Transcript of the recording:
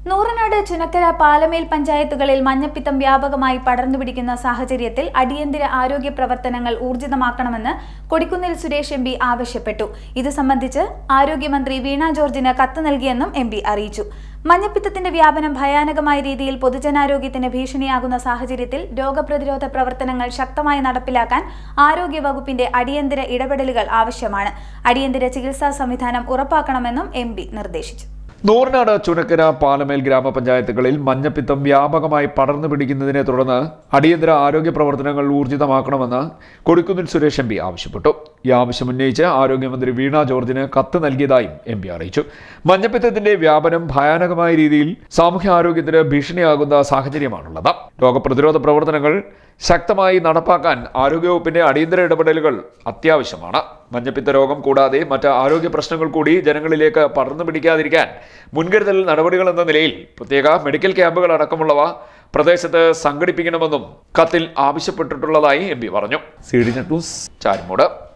നൂറനാട് ചുനക്കര പാലമേൽ പഞ്ചായത്തുകളിൽ മഞ്ഞപ്പിത്തം വ്യാപകമായി പടർന്നുപിടിക്കുന്ന സാഹചര്യത്തിൽ അടിയന്തര ആരോഗ്യ പ്രവർത്തനങ്ങൾ ഊർജിതമാക്കണമെന്ന് കൊടിക്കുന്നിൽ സുരേഷ് എം പി ആവശ്യപ്പെട്ടു ഇത് സംബന്ധിച്ച് ആരോഗ്യമന്ത്രി വീണ ജോർജിന് കത്ത് നൽകിയെന്നും എം പി അറിയിച്ചു മഞ്ഞപ്പിത്തത്തിന്റെ വ്യാപനം ഭയാനകമായ രീതിയിൽ പൊതുജനാരോഗ്യത്തിന് ഭീഷണിയാകുന്ന സാഹചര്യത്തിൽ രോഗപ്രതിരോധ പ്രവർത്തനങ്ങൾ ശക്തമായി നടപ്പിലാക്കാൻ ആരോഗ്യ വകുപ്പിന്റെ അടിയന്തര ഇടപെടലുകൾ ആവശ്യമാണ് അടിയന്തര ചികിത്സാ സംവിധാനം ഉറപ്പാക്കണമെന്നും എം പി നിർദ്ദേശിച്ചു നൂറിനാട് ചുനക്കര പാലമേൽ ഗ്രാമപഞ്ചായത്തുകളിൽ മഞ്ഞപ്പിത്തം വ്യാപകമായി പടർന്നു പിടിക്കുന്നതിനെ തുടർന്ന് അടിയന്തര ആരോഗ്യ പ്രവർത്തനങ്ങൾ ഊർജിതമാക്കണമെന്ന് കൊടിക്കുന്നിൽ സുരേഷ് എം പി ആവശ്യപ്പെട്ടു ഈ ആവശ്യം ഉന്നയിച്ച് ആരോഗ്യമന്ത്രി വീണ ജോർജിന് കത്ത് നൽകിയതായും എം പി അറിയിച്ചു മഞ്ഞപ്പിത്തത്തിന്റെ വ്യാപനം ഭയാനകമായ രീതിയിൽ സാമൂഹ്യ ആരോഗ്യത്തിന് ഭീഷണിയാകുന്ന സാഹചര്യമാണുള്ളത് രോഗപ്രതിരോധ പ്രവർത്തനങ്ങൾ ശക്തമായി നടപ്പാക്കാൻ ആരോഗ്യവകുപ്പിന്റെ അടിയന്തര ഇടപെടലുകൾ അത്യാവശ്യമാണ് മഞ്ഞപ്പിത്ത രോഗം കൂടാതെ മറ്റ് ആരോഗ്യ പ്രശ്നങ്ങൾ കൂടി ജനങ്ങളിലേക്ക് പടർന്നു പിടിക്കാതിരിക്കാൻ മുൻകരുതൽ നടപടികൾ എന്ന നിലയിൽ പ്രത്യേക മെഡിക്കൽ ക്യാമ്പുകൾ അടക്കമുള്ളവ പ്രദേശത്ത് സംഘടിപ്പിക്കണമെന്നും കത്തിൽ ആവശ്യപ്പെട്ടിട്ടുള്ളതായി എം പി പറഞ്ഞു C D net news Charimood